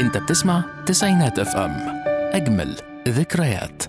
انت بتسمع تسعينات اف ام اجمل ذكريات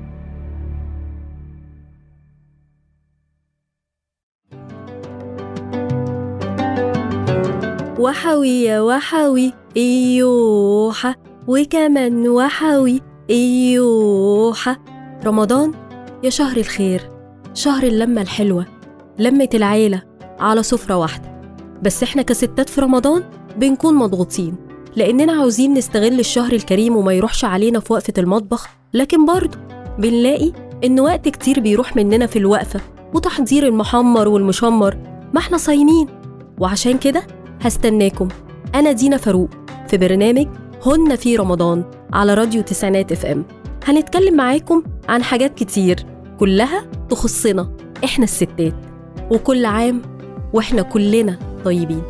وحوي يا وحوي ايوحة وكمان وحوي ايوحة رمضان يا شهر الخير شهر اللمة الحلوة لمة العيلة على سفرة واحدة بس احنا كستات في رمضان بنكون مضغوطين لأننا عاوزين نستغل الشهر الكريم وما يروحش علينا في وقفة المطبخ لكن برضه بنلاقي إن وقت كتير بيروح مننا في الوقفة وتحضير المحمر والمشمر ما احنا صايمين وعشان كده هستناكم أنا دينا فاروق في برنامج هن في رمضان على راديو تسعينات اف ام هنتكلم معاكم عن حاجات كتير كلها تخصنا احنا الستات وكل عام واحنا كلنا طيبين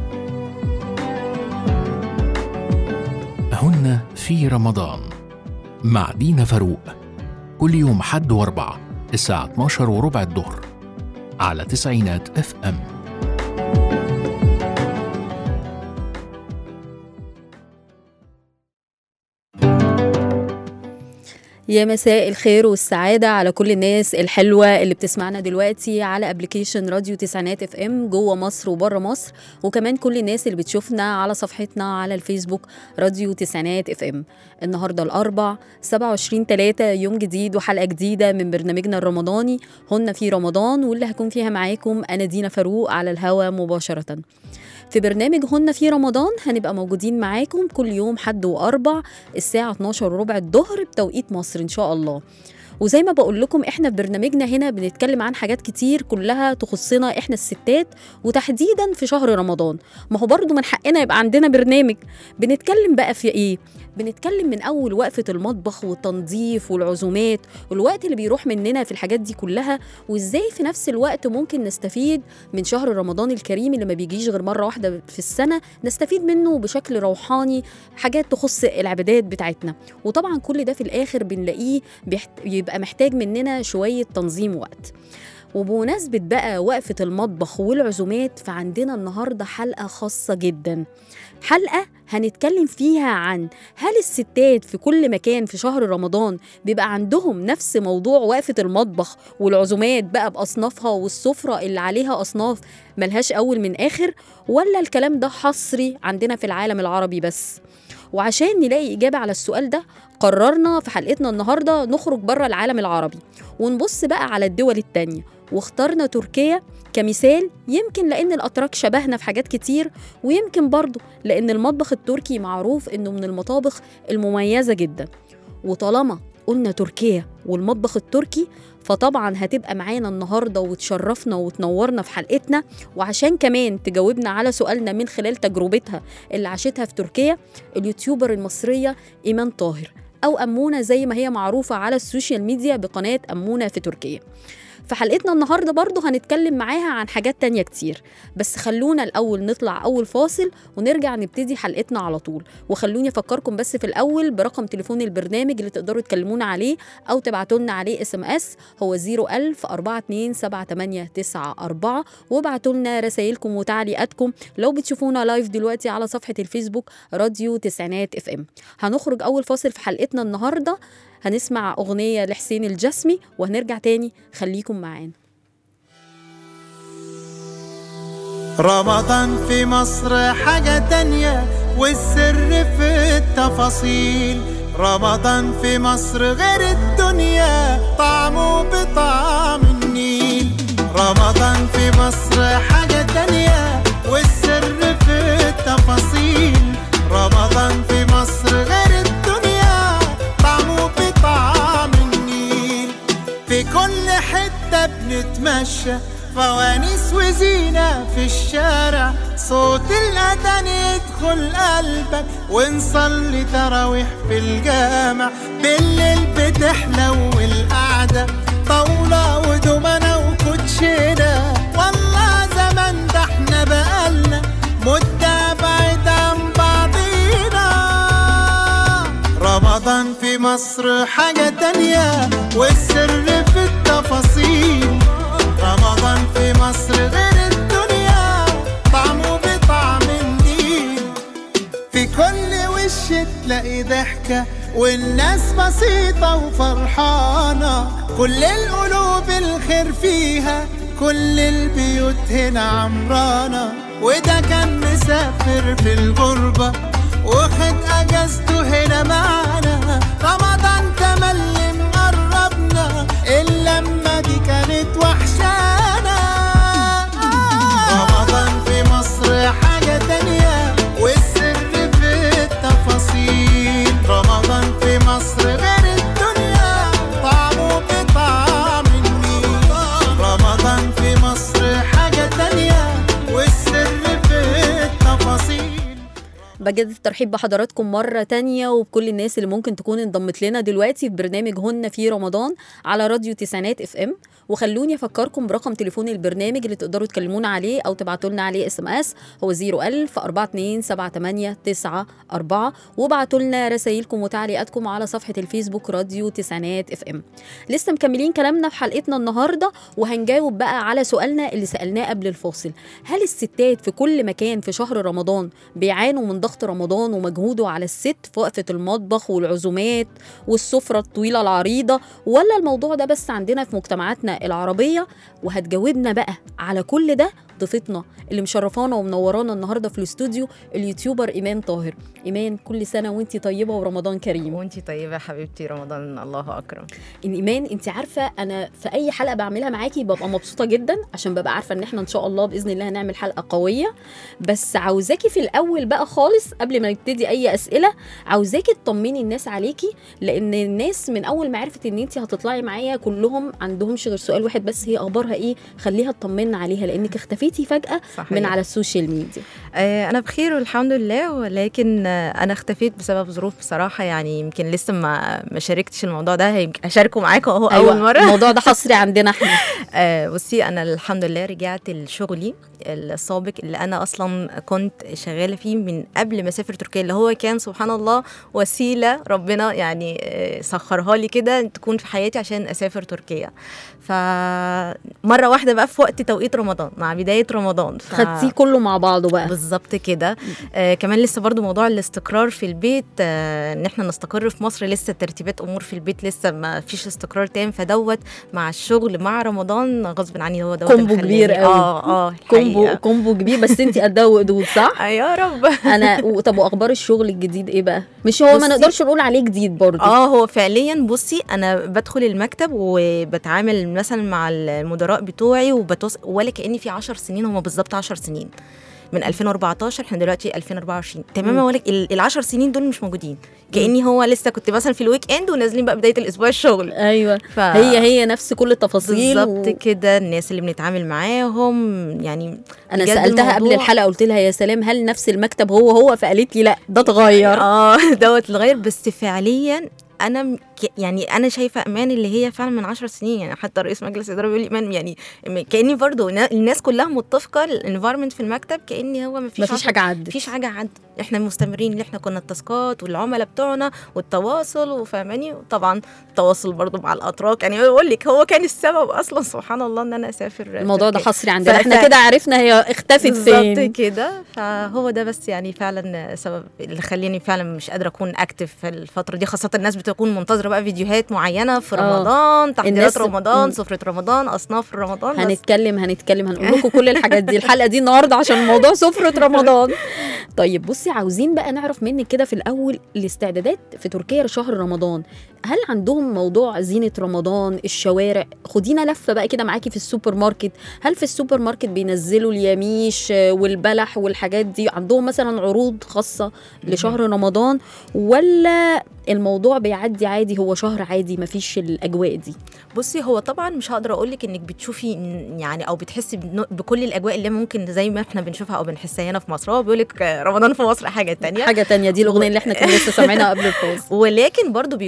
هن في رمضان مع دينا فاروق كل يوم حد واربع الساعة 12 وربع الظهر على تسعينات اف ام يا مساء الخير والسعادة على كل الناس الحلوة اللي بتسمعنا دلوقتي على ابلكيشن راديو تسعينات اف ام جوه مصر وبره مصر وكمان كل الناس اللي بتشوفنا على صفحتنا على الفيسبوك راديو تسعينات اف ام النهاردة الأربع 27 3 يوم جديد وحلقة جديدة من برنامجنا الرمضاني هن في رمضان واللي هكون فيها معاكم أنا دينا فاروق على الهوا مباشرة في برنامج هن في رمضان هنبقى موجودين معاكم كل يوم حد وأربع الساعة 12 وربع الظهر بتوقيت مصر إن شاء الله وزي ما بقول لكم احنا في برنامجنا هنا بنتكلم عن حاجات كتير كلها تخصنا احنا الستات وتحديدا في شهر رمضان ما هو برضو من حقنا يبقى عندنا برنامج بنتكلم بقى في ايه بنتكلم من اول وقفه المطبخ والتنظيف والعزومات والوقت اللي بيروح مننا في الحاجات دي كلها وازاي في نفس الوقت ممكن نستفيد من شهر رمضان الكريم اللي ما بيجيش غير مره واحده في السنه نستفيد منه بشكل روحاني حاجات تخص العبادات بتاعتنا وطبعا كل ده في الاخر بنلاقيه بيحت... يبقى محتاج مننا شويه تنظيم وقت وبمناسبة بقى وقفة المطبخ والعزومات فعندنا النهاردة حلقة خاصة جدا حلقة هنتكلم فيها عن هل الستات في كل مكان في شهر رمضان بيبقى عندهم نفس موضوع وقفة المطبخ والعزومات بقى بأصنافها والسفرة اللي عليها أصناف ملهاش أول من آخر ولا الكلام ده حصري عندنا في العالم العربي بس وعشان نلاقي إجابة على السؤال ده قررنا في حلقتنا النهاردة نخرج بره العالم العربي ونبص بقى على الدول التانية واخترنا تركيا كمثال يمكن لأن الأتراك شبهنا في حاجات كتير ويمكن برضه لأن المطبخ التركي معروف إنه من المطابخ المميزة جدا وطالما قلنا تركيا والمطبخ التركي فطبعا هتبقى معانا النهارده وتشرفنا وتنورنا في حلقتنا وعشان كمان تجاوبنا على سؤالنا من خلال تجربتها اللي عاشتها في تركيا اليوتيوبر المصريه ايمان طاهر او امونه زي ما هي معروفه على السوشيال ميديا بقناه امونه في تركيا في حلقتنا النهاردة برضو هنتكلم معاها عن حاجات تانية كتير بس خلونا الأول نطلع أول فاصل ونرجع نبتدي حلقتنا على طول وخلوني أفكركم بس في الأول برقم تليفون البرنامج اللي تقدروا تكلمونا عليه أو تبعتوا لنا عليه اس ام اس هو 01000 427 وابعتوا لنا رسائلكم وتعليقاتكم لو بتشوفونا لايف دلوقتي على صفحة الفيسبوك راديو تسعينات اف ام هنخرج أول فاصل في حلقتنا النهاردة هنسمع أغنية لحسين الجسمي وهنرجع تاني خليكم معانا رمضان في مصر حاجة تانية والسر في التفاصيل رمضان في مصر غير الدنيا طعمه بطعم النيل رمضان في مصر حاجة تانية والسر في التفاصيل رمضان في مصر غير الدنيا طعمه بطعم النيل في كل حتة بنتمشى فوانيس وزينة في الشارع صوت الأذان يدخل قلبك ونصلي تراويح في الجامع بالليل بتحلو القعدة طاولة ودومنة وكوتشينة والله زمان ده احنا بقالنا مدة بعيد عن بعضينا رمضان في مصر حاجة تانية والسر في التفاصيل رمضان في مصر غير الدنيا طعمه بطعم النيل في كل وش في ضحكة والناس بسيطة وفرحانة كل القلوب الخير فيها كل البيوت هنا عمرانة وده كان مسافر في الغربة واخد اجازته هنا معانا رمضان تملي مقربنا اللمة دي كانت وحشانا رمضان في مصر حاجة تانية والسر في التفاصيل رمضان في مصر غير الدنيا طعمه بطعم النيل رمضان في مصر حاجة تانية والسر في التفاصيل بجد الترحيب بحضراتكم مرة تانية وبكل الناس اللي ممكن تكون انضمت لنا دلوقتي في برنامج هن في رمضان على راديو تسعينات اف ام وخلوني افكركم برقم تليفون البرنامج اللي تقدروا تكلمونا عليه او تبعتوا لنا عليه اس ام اس هو 01000 427 وابعتوا لنا رسايلكم وتعليقاتكم على صفحة الفيسبوك راديو تسعينات اف ام لسه مكملين كلامنا في حلقتنا النهارده وهنجاوب بقى على سؤالنا اللي سألناه قبل الفاصل هل الستات في كل مكان في شهر رمضان بيعانوا من ضغط رمضان ومجهوده على الست في وقفة المطبخ والعزومات والسفرة الطويلة العريضة ولا الموضوع ده بس عندنا في مجتمعاتنا العربية وهتجاوبنا بقى على كل ده ضيفتنا اللي مشرفانا ومنورانا النهارده في الاستوديو اليوتيوبر ايمان طاهر ايمان كل سنه وانتي طيبه ورمضان كريم وانتي طيبه يا حبيبتي رمضان الله اكرم ان ايمان انت عارفه انا في اي حلقه بعملها معاكي ببقى مبسوطه جدا عشان ببقى عارفه ان احنا ان شاء الله باذن الله هنعمل حلقه قويه بس عاوزاكي في الاول بقى خالص قبل ما نبتدي اي اسئله عاوزاكي تطمني الناس عليكي لان الناس من اول ما عرفت ان انت هتطلعي معايا كلهم عندهمش غير سؤال واحد بس هي اخبارها ايه خليها تطمنا عليها لانك اختفيتي فجاه صحيح. من على السوشيال ميديا آه انا بخير والحمد لله ولكن آه انا اختفيت بسبب ظروف بصراحه يعني يمكن لسه ما ما شاركتش الموضوع ده هيمكن اشاركه معاكم اهو اول مره الموضوع ده حصري عندنا احنا آه بصي انا الحمد لله رجعت لشغلي السابق اللي انا اصلا كنت شغاله فيه من قبل ما اسافر تركيا اللي هو كان سبحان الله وسيله ربنا يعني آه، سخرها لي كده تكون في حياتي عشان اسافر تركيا فمره واحده بقى في وقت توقيت رمضان مع بدايه رمضان ف... خدتيه كله مع بعضه بقى بالظبط كده آه كمان لسه برضو موضوع الاستقرار في البيت آه ان احنا نستقر في مصر لسه ترتيبات امور في البيت لسه ما فيش استقرار تام فدوت مع الشغل مع رمضان غصب عني هو دوت كومبو اللي كبير خلاني- قوي. اه اه كومبو الحقيقة. كومبو كبير بس انت قدها وقدود صح آه يا رب انا و- طب واخبار الشغل الجديد ايه بقى مش هو ما بصي- نقدرش نقول عليه جديد برضه اه هو فعليا بصي انا بدخل المكتب وبتعامل مثلا مع المدراء بتوعي وبتوص ولا كاني في 10 سنين هم بالظبط 10 سنين من 2014 احنا دلوقتي 2024 تماما ولا ال 10 سنين دول مش موجودين كاني هو لسه كنت مثلا في الويك اند ونازلين بقى بدايه الاسبوع الشغل ايوه ف... هي هي نفس كل التفاصيل بالظبط كده الناس اللي بنتعامل معاهم يعني انا بجد سالتها قبل الموضوع- الحلقه قلت لها يا سلام هل نفس المكتب هو هو فقالت لي لا ده اتغير اه دوت الغير بس فعليا انا م- ك- يعني انا شايفه امان اللي هي فعلا من 10 سنين يعني حتى رئيس مجلس الاداره بيقول لي امان يعني م- كاني برضو نا- الناس كلها متفقه الانفايرمنت في المكتب كاني هو ما فيش مفيش حاجه عدت مفيش حاجه عد احنا مستمرين اللي احنا كنا التاسكات والعملاء بتوعنا والتواصل وفاهماني طبعا التواصل برضو مع الاتراك يعني بقول لك هو كان السبب اصلا سبحان الله ان انا اسافر الموضوع ده تركيا. حصري عندنا احنا فإحنا- كده عرفنا هي اختفت بالظبط فين كده فهو ده بس يعني فعلا سبب اللي خليني فعلا مش قادره اكون اكتف في الفتره دي خاصه الناس بتكون منتظره بقى فيديوهات معينه في آه. رمضان تحضيرات الناس- مم. رمضان سفره رمضان اصناف رمضان بس هنتكلم هنتكلم هنقول لكم كل الحاجات دي الحلقه دي النهارده عشان موضوع سفره رمضان طيب بصي عاوزين بقى نعرف منك كده في الاول الاستعدادات في تركيا لشهر رمضان هل عندهم موضوع زينه رمضان الشوارع خدينا لفه بقى كده معاكي في السوبر ماركت هل في السوبر ماركت بينزلوا اليميش آه، والبلح والحاجات دي عندهم مثلا عروض خاصه لشهر رمضان ولا الموضوع بيعدي عادي هو شهر عادي مفيش الاجواء دي بصي هو طبعا مش هقدر اقول لك انك بتشوفي إن- يعني او بتحسي بن- بكل الاجواء اللي ممكن زي ما احنا بنشوفها او بنحسها هنا في مصر هو بيقول لك رمضان في مصر حاجه تانية حاجه تانية دي الاغنيه اللي احنا كنا لسه سامعينها قبل الفاصل ولكن برضو بيكون في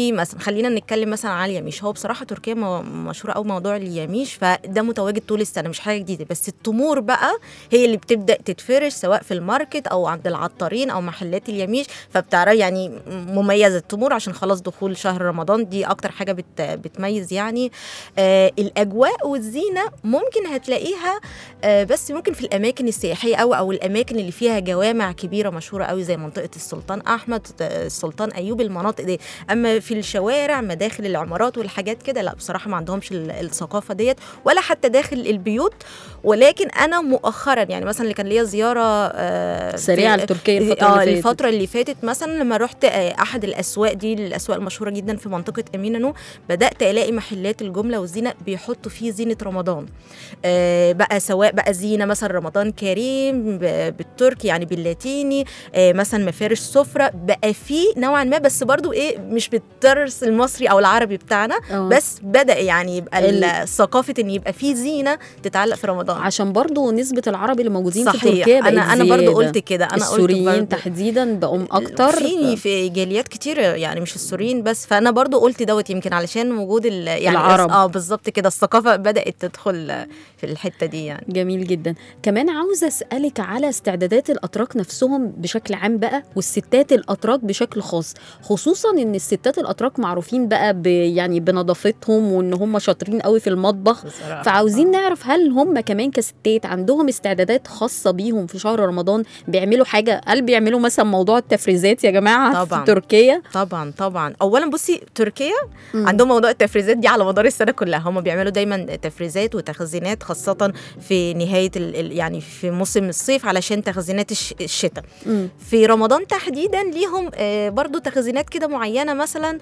في مثلا خلينا نتكلم مثلا على اليميش هو بصراحه تركيا م- مشهوره قوي موضوع اليميش فده متواجد طول السنه مش حاجه جديده بس التمور بقى هي اللي بتبدا تتفرش سواء في الماركت او عند العطارين او محلات اليميش فبتعرف يعني مميزه التمور عشان خلاص دخول شهر رمضان دي اكتر حاجه بت بتميز يعني آه الاجواء والزينه ممكن هتلاقيها آه بس ممكن في الاماكن السياحيه او او الاماكن اللي فيها جوامع كبيره مشهوره قوي زي منطقه السلطان احمد آه، السلطان ايوب المناطق دي اما في الشوارع مداخل العمارات والحاجات كده لا بصراحه ما عندهمش ال- الثقافه ديت ولا حتى داخل البيوت ولكن انا مؤخرا يعني مثلا اللي كان ليا زياره آه، سريعة في- لتركيا الفترة اه اللي فاتت. الفتره اللي فاتت مثلا لما رحت آه، احد الاسواق دي الاسواق المشهوره جدا في منطقه امينانو بدات الاقي محلات الجمله والزينه بيحطوا فيه زينه رمضان آه، بقى سواء بقى زينه مثلا رمضان كريم ب- بالتركي يعني باللاتيني آه، مثلا مفارش سفره بقى فيه نوعا ما بس برضو ايه مش بالدرس المصري او العربي بتاعنا آه. بس بدا يعني يبقى ال- ال- ثقافه ان يبقى فيه زينه تتعلق في رمضان عشان برضو نسبة العرب اللي موجودين في صحيح تركيا بقت انا انا برضو زيادة. قلت كده انا السوريين قلت برضو تحديدا بقوا اكتر في في جاليات كتير يعني مش السوريين بس فانا برضو قلت دوت يمكن علشان وجود ال- يعني العرب. اه بالظبط كده الثقافه بدات تدخل في الحته دي يعني جميل جدا كمان عاوزة أسألك على استعدادات الأتراك نفسهم بشكل عام بقى والستات الأتراك بشكل خاص خصوصا إن الستات الأتراك معروفين بقى ب يعني بنظافتهم وإن هم شاطرين قوي في المطبخ بصراحة. فعاوزين نعرف هل هم كمان كستات عندهم استعدادات خاصة بيهم في شهر رمضان بيعملوا حاجة هل بيعملوا مثلا موضوع التفريزات يا جماعة طبعاً. في تركيا طبعا طبعا اولا بصي تركيا مم. عندهم موضوع التفريزات دي على مدار السنه كلها هم بيعملوا دايما تفريزات وتخزينات خاصه في نهايه ال ال- يعني في موسم الصيف علشان تخزينات الش الشتاء مم. في رمضان تحديدا ليهم آه برضو تخزينات كده معينه مثلا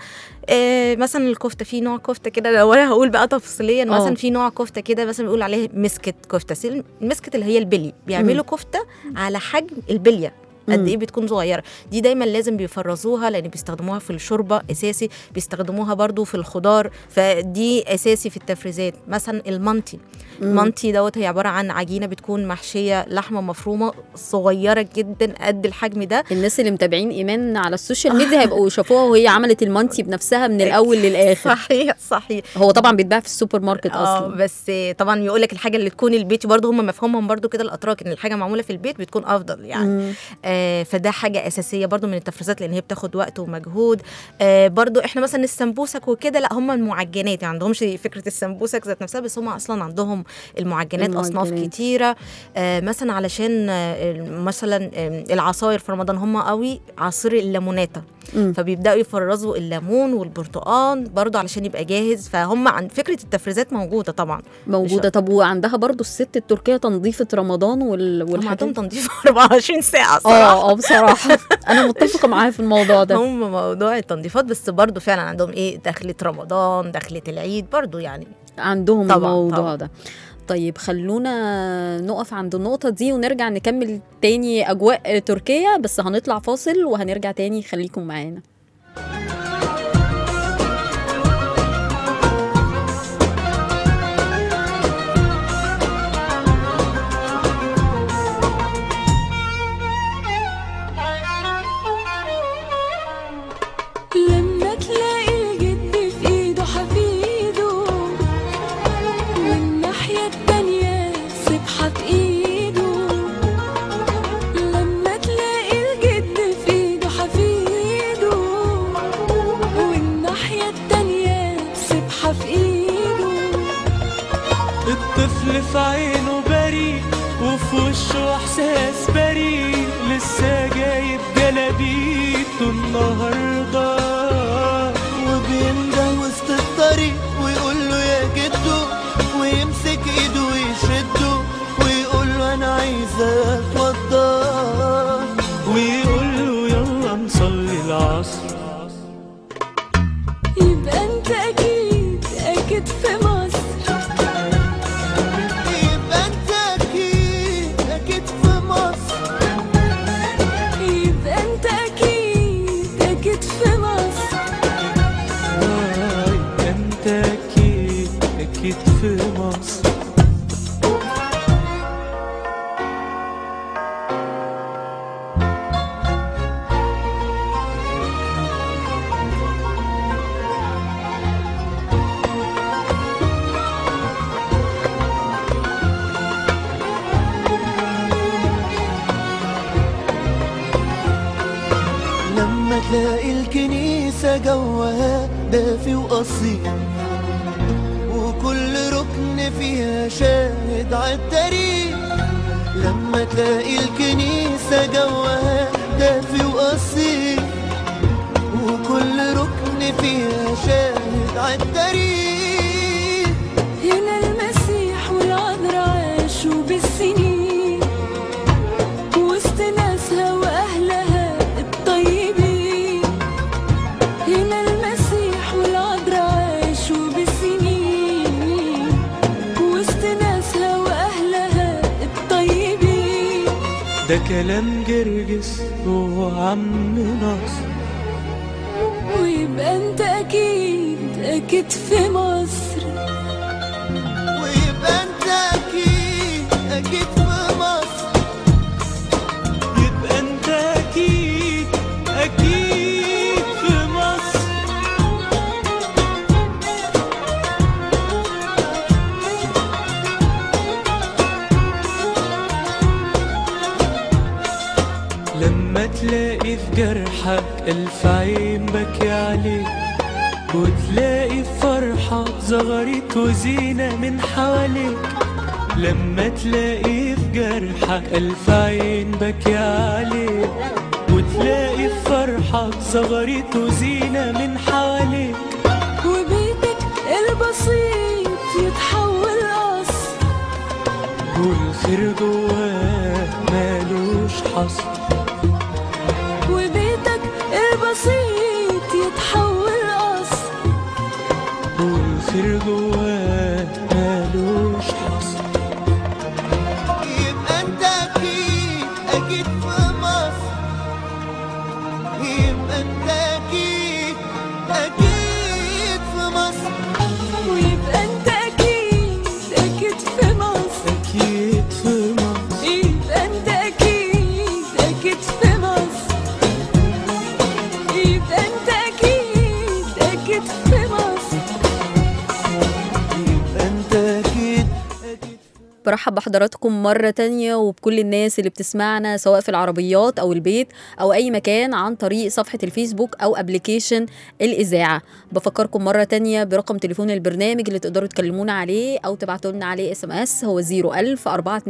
آه مثلا الكفته في نوع كفته كده لو انا هقول بقى تفصيليا آه. مثلا في نوع كفته كده مثلا بيقول عليه مسكت كفته سل- المسكت اللي هي البلي بيعملوا كفته على حجم البليه قد مم. ايه بتكون صغيره دي دايما لازم بيفرزوها لان بيستخدموها في الشوربه اساسي بيستخدموها برضو في الخضار فدي اساسي في التفريزات مثلا المنتي مم. المنتي دوت هي عباره عن عجينه بتكون محشيه لحمه مفرومه صغيره جدا قد الحجم ده الناس اللي متابعين ايمان على السوشيال ميديا هيبقوا شافوها وهي عملت المانتي بنفسها من الاول للاخر صحيح صحيح هو طبعا بيتباع في السوبر ماركت اه اصلا بس طبعا يقول لك الحاجه اللي تكون البيت برضه هم مفهومهم برضه كده الاتراك ان الحاجه معموله في البيت بتكون افضل يعني مم. آه فده حاجه اساسيه برضو من التفريزات لان هي بتاخد وقت ومجهود آه برضو احنا مثلا السمبوسك وكده لا هم المعجنات يعني عندهمش فكره السمبوسك ذات نفسها بس هم اصلا عندهم المعجنات, اصناف المعجنات. كتيره آه مثلا علشان آه مثلا آه العصاير في رمضان هم قوي عصير الليموناتا مم. فبيبداوا يفرزوا الليمون والبرتقال برضو علشان يبقى جاهز فهم عن فكره التفريزات موجوده طبعا موجوده طب وعندها برضو الست التركيه تنظيفه رمضان وال... هم والحاجات عندهم تنظيف 24 ساعه صراحه اه اه بصراحه انا متفقه معاها في الموضوع ده هم موضوع التنظيفات بس برضو فعلا عندهم ايه دخلة رمضان دخلة العيد برضو يعني عندهم طبعاً، الموضوع طبعاً. ده طيب خلونا نقف عند النقطة دي ونرجع نكمل تاني أجواء تركيا بس هنطلع فاصل وهنرجع تاني خليكم معانا لما تلاقي الجد في ايده حفيده والناحية التانية سبحة في ايده لما تلاقي الجد في ايده حفيده والناحية التانية سبحة في ايده الطفل في عينه بريء وفي وشه احساس بريء لسه جايب جلابيته النهارده وبينده وسط الطريق ويقول له يا جدو ويمسك ايده ويشده ويقول له انا عايز اتوضى ويقول له يلا نصلي العصر يبقى انت اكيد اكيد في مصر يبقى انت اكيد اكيد في مصر يبقى انت اكيد اكيد في مصر آه، انت اكيد اكيد في مصر كنيسة جوها دافي وأصيل وكل ركن فيها شاهد عالتاريخ لما تلاقي الكنيسة جوها دافي وأصيل وكل ركن فيها شاهد عالتاريخ هنا المسيح والعذراء عاشوا بالسنين وسط ناسها وأهلها الطيبين هنا المسيح والعذراء عاشوا بالسنين وسط ناسها وأهلها الطيبين ده كلام جرجس وعم ناصر ويبقى انت أكيد أكيد في مصر ويبقى انت اكيد اكيد في مصر يبقى انت اكيد اكيد في مصر لما تلاقي في جرحك ألف عين بكي عليك وتلاقي في فرحة زغرت وزينة من حواليك لما تلاقي في جرحك ألف عين بكي عليك وتلاقي في فرحك زغرت وزينة من حواليك وبيتك البسيط يتحول قصر والخير جواه مالوش حصر وبيتك البسيط يتحول قصر والخير جواه مالوش حصر يبقى انت اكيد اكيد في مصر يبقى انت اكيد اكيد في مصر ويبقى انت اكيد اكيد في مصر أكيد في مصر يبقى انت اكيد اكيد في مصر يبقى انت اكيد اكيد في مصر يبقى انت اكيد برحب بحضراتكم مرة تانية وبكل الناس اللي بتسمعنا سواء في العربيات أو البيت أو أي مكان عن طريق صفحة الفيسبوك أو أبليكيشن الإذاعة بفكركم مرة تانية برقم تليفون البرنامج اللي تقدروا تكلمونا عليه أو تبعتوا لنا عليه اس ام اس هو 01000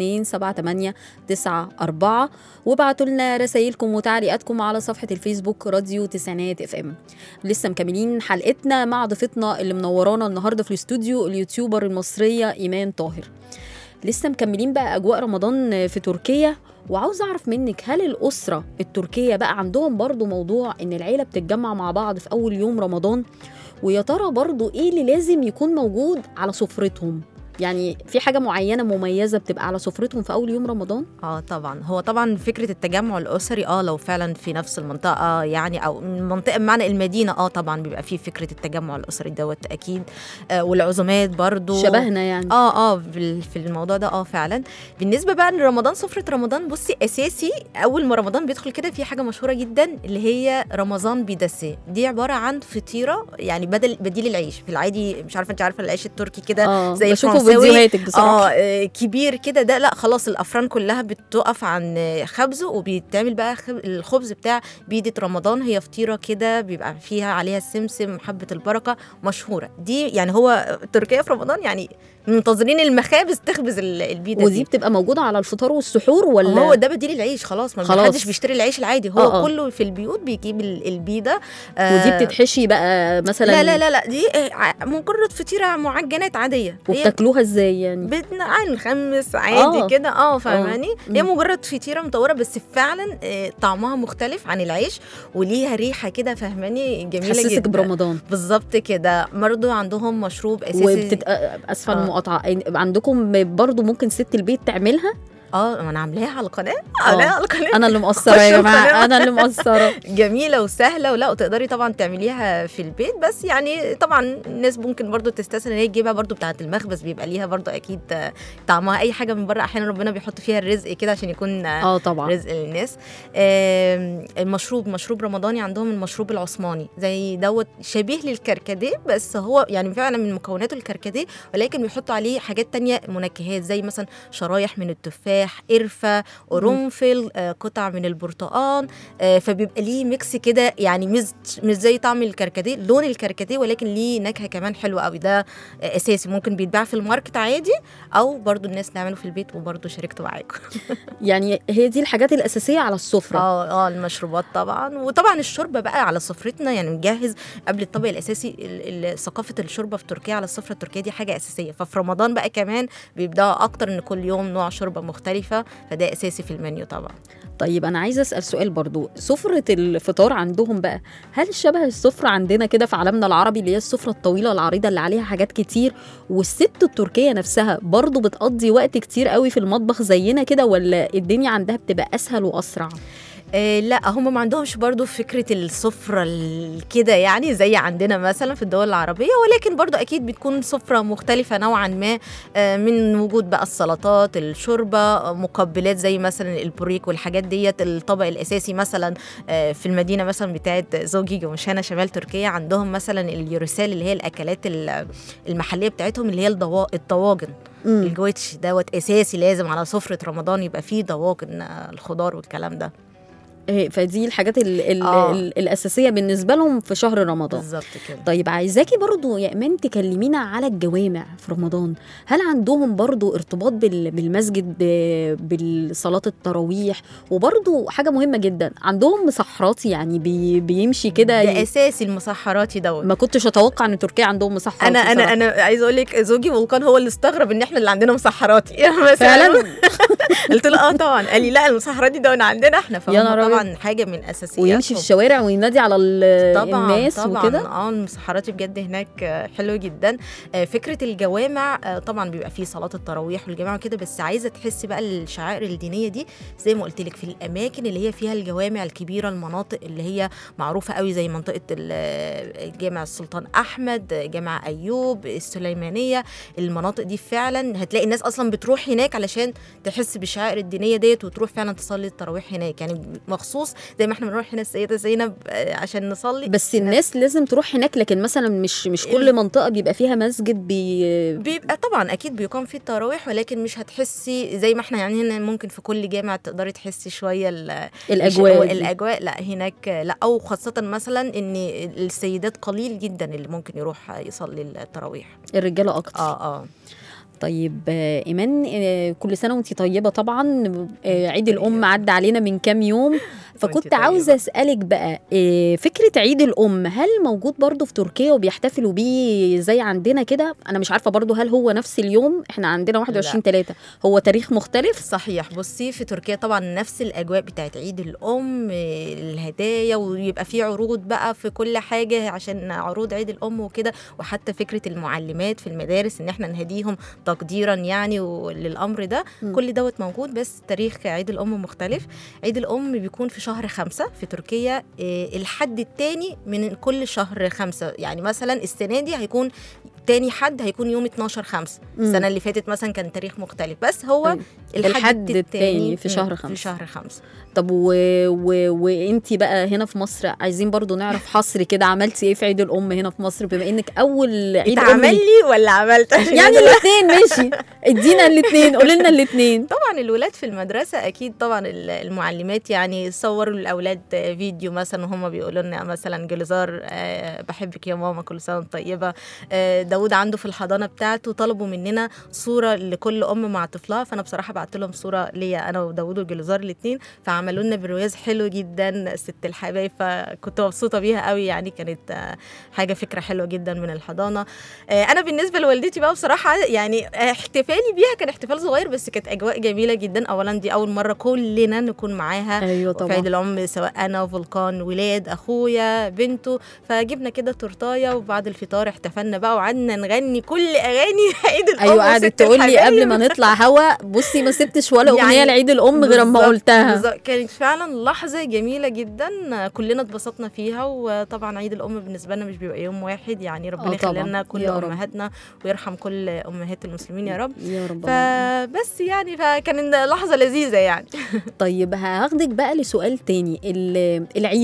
427894 وابعتوا لنا رسايلكم وتعليقاتكم على صفحة الفيسبوك راديو تسعينات اف ام لسه مكملين حلقتنا مع ضيفتنا اللي منورانا النهارده في الاستوديو اليوتيوبر المصرية إيمان طاهر لسه مكملين بقى اجواء رمضان في تركيا وعاوز اعرف منك هل الاسره التركيه بقى عندهم برضو موضوع ان العيله بتتجمع مع بعض في اول يوم رمضان ويا ترى برضو ايه اللي لازم يكون موجود على سفرتهم يعني في حاجه معينه مميزه بتبقى على سفرتهم في اول يوم رمضان اه طبعا هو طبعا فكره التجمع الاسري اه لو فعلا في نفس المنطقه يعني او المنطقه بمعنى المدينه اه طبعا بيبقى فيه فكره التجمع الاسري دوت اكيد آه والعزومات برضو شبهنا يعني اه اه بال- في الموضوع ده اه فعلا بالنسبه بقى لرمضان سفره رمضان بصي اساسي اول ما رمضان بيدخل كده في حاجه مشهوره جدا اللي هي رمضان بيدسي دي عباره عن فطيره يعني بدل بديل العيش في العادي مش عارفه انت عارفه العيش التركي كده اه زي بشوفه الفرنساوي. فيديوهاتك بصراحه اه آه، كبير كده ده لا خلاص الافران كلها بتقف عن آه، خبزه وبيتعمل بقى خب- الخبز بتاع بيدة رمضان هي فطيره كده بيبقى فيها عليها السمسم حبه البركه مشهوره دي يعني هو تركيا في رمضان يعني منتظرين المخابز تخبز ال- البيده ودي دي بتبقى موجوده على الفطار والسحور ولا هو ده بديل العيش خلاص ما خلاص. حدش بيشتري العيش العادي هو آه، آه. كله في البيوت بيجيب ال- البيده ودي آه، بتتحشي بقى مثلا لا لا لا لا دي آه، ع- مجرد فطيره معجنات عاديه هي وبتاكلوها ازاي يعني بدنا نخمس عادي آه. كده اه فاهماني مم. هي مجرد فطيره مطوره بس فعلا آه، طعمها مختلف عن العيش وليها ريحه كده فاهماني جميله تحسسك جدا برمضان بالظبط كده برضه عندهم مشروب اساسي وبتت... اسفه آه. المقاطعه عندكم برضو ممكن ست البيت تعملها اه ما انا عاملاها على القناه عاملاها على القناه انا اللي مقصره يا خشوا جماعه القناة. انا اللي مقصره جميله وسهله ولا وتقدري طبعا تعمليها في البيت بس يعني طبعا الناس ممكن برضو تستسهل ان هي تجيبها برضو بتاعه المخبز بيبقى ليها برضو اكيد آه، طعمها اي حاجه من بره احيانا ربنا بيحط فيها الرزق كده عشان يكون آه، اه طبعا رزق للناس آم، المشروب مشروب رمضاني عندهم المشروب العثماني زي دوت شبيه للكركديه بس هو يعني فعلا من مكوناته الكركديه ولكن بيحطوا عليه حاجات تانية منكهات زي مثلا شرايح من التفاح تفاح قرفه قرنفل آه، قطع من البرتقال آه، فبيبقى ليه ميكس كده يعني مش مش زي طعم الكركديه لون الكركديه ولكن ليه نكهه كمان حلوه قوي ده آه، اساسي ممكن بيتباع في الماركت عادي او برضو الناس تعمله في البيت وبرضو شاركته معاكم يعني هي دي الحاجات الاساسيه على السفره اه اه المشروبات طبعا وطبعا الشوربه بقى على سفرتنا يعني نجهز قبل الطبق الاساسي ال- ال- ثقافه الشوربه في تركيا على السفره التركيه دي حاجه اساسيه ففي رمضان بقى كمان بيبداوا اكتر ان كل يوم نوع شوربه مختلفه فده اساسي في المنيو طبعا طيب انا عايزه اسال سؤال برضو سفره الفطار عندهم بقى هل شبه السفره عندنا كده في عالمنا العربي اللي هي السفره الطويله العريضه اللي عليها حاجات كتير والست التركيه نفسها برضو بتقضي وقت كتير قوي في المطبخ زينا كده ولا الدنيا عندها بتبقى اسهل واسرع آه لا هم ما عندهمش برضو فكرة السفرة ال- كده يعني زي عندنا مثلا في الدول العربية ولكن برضو أكيد بتكون سفرة مختلفة نوعا ما آه من وجود بقى السلطات الشوربة آه، مقبلات زي مثلا البوريك والحاجات ديت الطبق الأساسي مثلا آه في المدينة مثلا بتاعت زوجي جمشانة شمال تركيا عندهم مثلا اليورسال اللي هي الأكلات ال- المحلية بتاعتهم اللي هي الضوا- الطواجن مم. الجويتش دوت أساسي لازم على سفرة رمضان يبقى فيه ضواجن آه، الخضار والكلام ده إيه، فدي الحاجات ال ال آه. ال الاساسيه بالنسبه لهم في شهر رمضان بالظبط كده طيب عايزاكي برضو يا ايمان تكلمينا على الجوامع في رمضان هل عندهم برضو ارتباط بال- بالمسجد ب- بصلاة التراويح وبرضو حاجة مهمة جدا عندهم مسحراتي يعني بي بيمشي كده ده ي- اساسي المسحراتي دوت ما كنتش اتوقع ان تركيا عندهم مسحراتي انا انا بصراحة. انا عايزه اقول لك زوجي فولكان هو اللي استغرب ان احنا اللي عندنا مسحراتي يعني مثلا فعلا قلت له اه طبعا قال لي لا المسحراتي ده عندنا احنا يا فهم نهار طبعا حاجه من اساسيات ويمشي في الشوارع وينادي على ال- طبعا الناس طبعا وكده اه المسحراتي بجد هناك آه، حلو جدا آه، فكره الجوامع آه، طبعا بيبقى فيه صلاه التراويح والجماعه وكده بس عايزه تحسي بقى الشعائر الدينيه دي زي ما قلت لك في الاماكن اللي هي فيها الجوامع الكبيره المناطق اللي هي معروفه قوي زي منطقه ال- جامع السلطان احمد جامع ايوب السليمانيه المناطق دي فعلا هتلاقي الناس اصلا بتروح هناك علشان تحس بالشعائر الدينيه ديت وتروح فعلا تصلي التراويح هناك يعني مخصوص زي ما احنا بنروح هنا السيده زينب آه، عشان نصلي بس الناس لازم تروح هناك لكن مثلا مش مش كل منطقة بيبقى فيها مسجد بي بيبقى طبعا اكيد بيقام فيه التراويح ولكن مش هتحسي زي ما احنا يعني هنا ممكن في كل جامع تقدري تحسي شويه ال- الأجواء الش- دي. الاجواء لا هناك لا او خاصه مثلا ان السيدات قليل جدا اللي ممكن يروح يصلي التراويح الرجالة أكتر اه اه طيب آه، ايمان آه، كل سنه وانت طيبه طبعا آه، عيد الام عدى علينا من كام يوم فكنت طيبة. عاوزه اسالك بقى آه، فكره عيد الام هل موجود برضو في تركيا وبيحتفلوا بيه زي عندنا كده انا مش عارفه برضو هل هو نفس اليوم احنا عندنا 21 3 هو تاريخ مختلف صحيح بصي في تركيا طبعا نفس الاجواء بتاعت عيد الام آه، الهدايا ويبقى في عروض بقى في كل حاجه عشان عروض عيد الام وكده وحتى فكره المعلمات في المدارس ان احنا نهديهم تقديرا يعني للامر ده مم. كل دوت موجود بس تاريخ عيد الام مختلف عيد الام بيكون في شهر خمسة في تركيا آه، الحد التاني من كل شهر خمسة يعني مثلا السنه دي هيكون تاني حد هيكون يوم 12 خمسة مم. السنه اللي فاتت مثلا كان تاريخ مختلف بس هو أيوة. الحد التاني في مم، شهر في خمسة. شهر خمسة طب و... و... وانتي بقى هنا في مصر عايزين برضو نعرف حصر كده عملتي ايه في عيد الام هنا في مصر بما انك اول عيد ام اتعمل لي ولا عملت يعني الاثنين ماشي ادينا الاثنين قولي لنا الاثنين طبعا الولاد في المدرسة أكيد طبعا ال- المعلمات يعني صوروا الأولاد فيديو مثلا وهم بيقولوا لنا مثلا جلزار آه، بحبك يا ماما كل سنة وأنت طيبة آه، داود عنده في الحضانة بتاعته طلبوا مننا صورة لكل أم مع طفلها فأنا بصراحة بعت لهم صورة ليا أنا وداود وجلزار الاثنين فعملوا لنا برواز حلو جدا ست الحبايب فكنت مبسوطة بيها قوي يعني كانت آه، حاجة فكرة حلوة جدا من الحضانة آه، أنا بالنسبة لوالدتي بقى بصراحة يعني آه، احتفالي بيها كان احتفال صغير بس كانت اجواء جميله جدا اولا دي اول مره كلنا نكون معاها ايوه في عيد الام سواء انا وفولكان ولاد اخويا بنته فجبنا كده تورتايه وبعد الفطار احتفلنا بقى وقعدنا نغني كل اغاني عيد الام ايوه قعدت وست تقول لي الحبايب. قبل ما نطلع هوا بصي ما سبتش ولا اغنيه يعني لعيد الام غير اما بالظبط- قلتها بالظبط. كانت فعلا لحظه جميله جدا كلنا اتبسطنا فيها وطبعا عيد الام بالنسبه لنا مش بيبقى يوم واحد يعني ربنا آه طبعاً. يخلي لنا كل يا رب. امهاتنا ويرحم كل امهات المسلمين يا رب يا رب اللهم فبس يعني فكان لحظه لذيذه يعني طيب هاخدك بقى لسؤال تاني ال- العيد بقى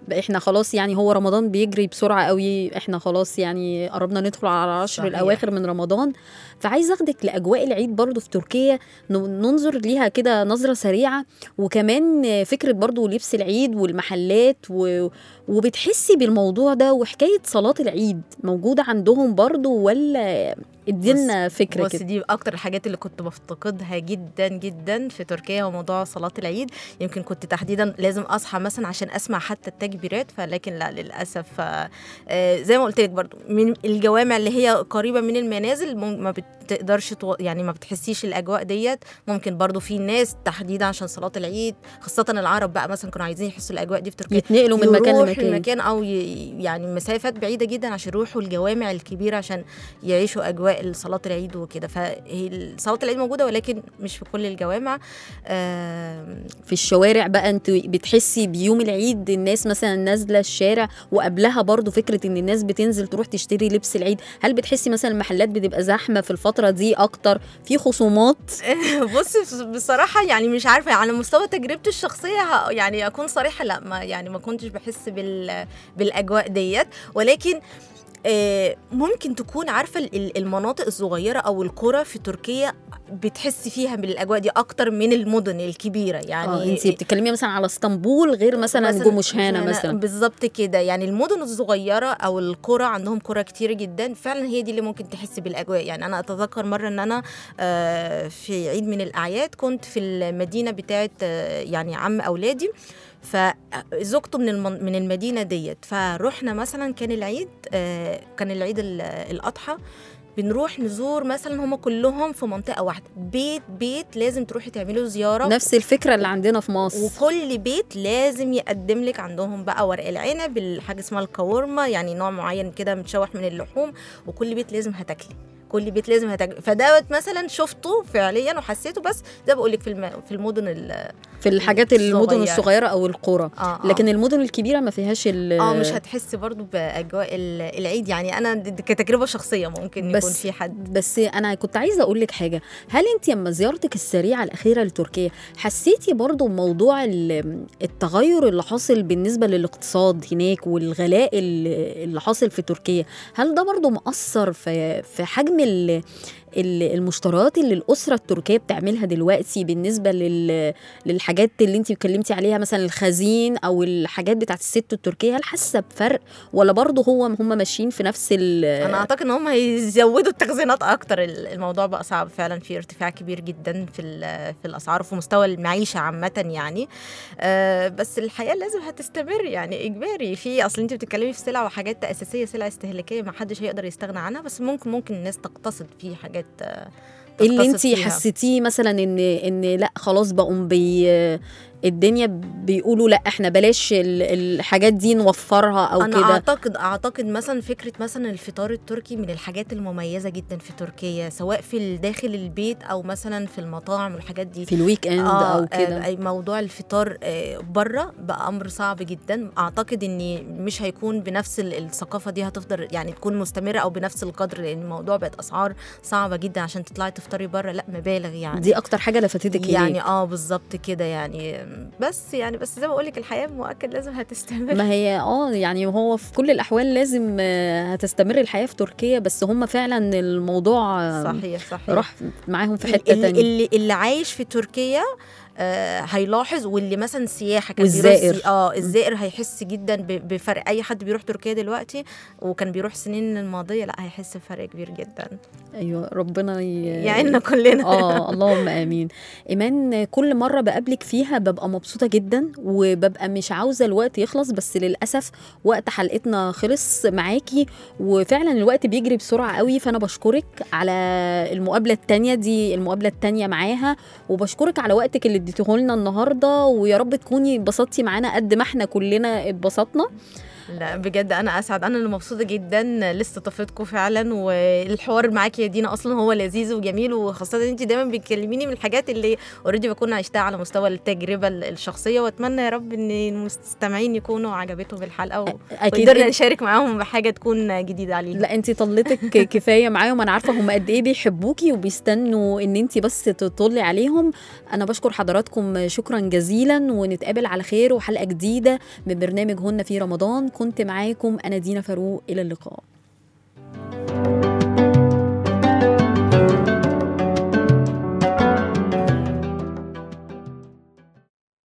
بقى احنا خلاص يعني هو رمضان بيجري بسرعه قوي احنا خلاص يعني قربنا ندخل على العشر صحيح. الاواخر من رمضان فعايز اخدك لاجواء العيد برضو في تركيا ن- ننظر ليها كده نظره سريعه وكمان فكره برضو لبس العيد والمحلات و... وبتحسي بالموضوع ده وحكايه صلاه العيد موجوده عندهم برضو ولا ادينا فكره بص كده دي اكتر الحاجات اللي كنت بفتقدها جدا جدا في تركيا هو موضوع صلاه العيد يمكن كنت تحديدا لازم اصحى مثلا عشان اسمع حتى التكبيرات فلكن لا للاسف آه، آه، زي ما قلت لك برضو من الجوامع اللي هي قريبه من المنازل مم- ما بتقدرش تو... يعني ما بتحسيش الاجواء ديت ممكن برضو في ناس تحديدا عشان صلاه العيد خاصه العرب بقى مثلا كانوا عايزين يحسوا الاجواء دي في تركيا يتنقلوا من مكان يروح لمكان المكان او ي... يعني مسافات بعيده جدا عشان يروحوا الجوامع الكبيره عشان يعيشوا اجواء صلاه العيد وكده فهي صلاه العيد موجوده ولكن مش في كل الجوامع آم، في الشوارع بقى انت بتحسي بيوم العيد الناس مثلا نازله الشارع وقبلها برضو فكره ان الناس بتنزل تروح تشتري لبس العيد هل بتحسي مثلا المحلات بتبقى زحمه في الفتره دي اكتر في خصومات بص بصراحة يعني مش عارفة على مستوى تجربتي الشخصية ه- يعني أكون صريحة لا ما يعني ما كنتش بحس بال بالأجواء ديت ولكن آه، ممكن تكون عارفة ال- ال- المناطق الصغيرة أو القرى في تركيا بتحسي فيها بالأجواء دي أكتر من المدن الكبيرة يعني اه انت بتتكلمي مثلا على اسطنبول غير مثلا جمشهانه مثلا بالظبط كده يعني المدن الصغيره او القرى عندهم قرى كتير جدا فعلا هي دي اللي ممكن تحس بالاجواء يعني انا اتذكر مره ان انا آه، في عيد من الاعياد كنت في المدينه بتاعت آه، يعني عم اولادي فزوجته من المن... من المدينه ديت فروحنا مثلا كان العيد آه، كان العيد ال- الاضحى بنروح نزور مثلا هم كلهم في منطقه واحده بيت بيت لازم تروحي تعملوا زياره نفس الفكره اللي عندنا في مصر وكل بيت لازم يقدم لك عندهم بقى ورق العنب الحاجه اسمها الكاورما يعني نوع معين كده متشوح من اللحوم وكل بيت لازم هتاكلي كل بيت لازم هتاكلي فدوت مثلا شفته فعليا وحسيته بس زي بقول لك في الم... في المدن ال... في الحاجات المدن الصغيرة. الصغيره او القرى اه لكن المدن الكبيره ما فيهاش ال اه مش هتحسي برضو باجواء ال- العيد يعني انا دي- دي كتجربه شخصيه ممكن بس- يكون في حد بس انا كنت عايزه اقول لك حاجه هل انت لما زيارتك السريعه الاخيره لتركيا حسيتي برضو موضوع ال- التغير اللي حاصل بالنسبه للاقتصاد هناك والغلاء اللي اللي حاصل في تركيا هل ده برضو مأثر في في حجم ال- ال- المشتريات اللي الاسره التركيه بتعملها دلوقتي بالنسبه لل للحاجات اللي انت اتكلمتي عليها مثلا الخزين او الحاجات بتاعت الست التركيه هل حاسه بفرق ولا برضو هو هم ماشيين في نفس ال انا اعتقد ان هم هيزودوا التخزينات اكتر ال- الموضوع بقى صعب فعلا في ارتفاع كبير جدا في ال- في الاسعار وفي مستوى المعيشه عامه يعني آه، بس الحياه لازم هتستمر يعني اجباري في اصل انت بتتكلمي في سلع وحاجات اساسيه سلع استهلاكيه ما حدش هيقدر يستغنى عنها بس ممكن ممكن الناس تقتصد في حاجات آه، اللي تقتصد انت فيها. حسيتيه مثلا ان ان لا خلاص بقوا بي الدنيا بيقولوا لا احنا بلاش ال- الحاجات دي نوفرها او انا كده اعتقد اعتقد مثلا فكره مثلا الفطار التركي من الحاجات المميزه جدا في تركيا سواء في داخل البيت او مثلا في المطاعم والحاجات دي في الويك اند او كده آه موضوع الفطار آه بره بقى امر صعب جدا اعتقد ان مش هيكون بنفس ال- الثقافه دي هتفضل يعني تكون مستمره او بنفس القدر لان الموضوع بقت اسعار صعبه جدا عشان تطلعي تفطري بره لا مبالغ يعني دي اكتر حاجه لفتتك يعني يعني اه بالظبط كده يعني بس يعني بس زي ما بقول لك الحياه مؤكد لازم هتستمر ما هي اه يعني هو في كل الاحوال لازم آه، هتستمر الحياه في تركيا بس هم فعلا الموضوع آه، صحيح صحيح راح معاهم في حته اللي, تانية اللي, اللي عايش في تركيا آه هيلاحظ واللي مثلا سياحه كان بيروح والزائر. سي- اه الزائر هيحس جدا ب- بفرق اي حد بيروح تركيا دلوقتي وكان بيروح سنين الماضيه لا هيحس بفرق كبير جدا ايوه ربنا ي... يعيننا كلنا اه اللهم امين ايمان كل مره بقابلك فيها ببقى مبسوطه جدا وببقى مش عاوزه الوقت يخلص بس للاسف وقت حلقتنا خلص معاكي وفعلا الوقت بيجري بسرعه قوي فانا بشكرك على المقابله التانية دي المقابله التانية معاها وبشكرك على وقتك اللي اديته لنا النهارده ويا رب تكوني اتبسطتي معانا قد ما احنا كلنا اتبسطنا لا بجد انا اسعد انا اللي مبسوطه جدا لاستضافتكم فعلا والحوار معاكي يا دينا اصلا هو لذيذ وجميل وخاصه ان انت دايما بتكلميني من الحاجات اللي اوريدي بكون عشتها على مستوى التجربه الشخصيه واتمنى يا رب ان المستمعين يكونوا عجبتهم الحلقه و... اكيد وقدرنا إن- نشارك معاهم بحاجه تكون جديده عليهم لا انت طلتك كفايه معاهم انا عارفه هم قد ايه بيحبوكي وبيستنوا ان انت بس تطلي عليهم انا بشكر حضراتكم شكرا جزيلا ونتقابل على خير وحلقه جديده من برنامج هن في رمضان كنت معاكم انا دينا فاروق الى اللقاء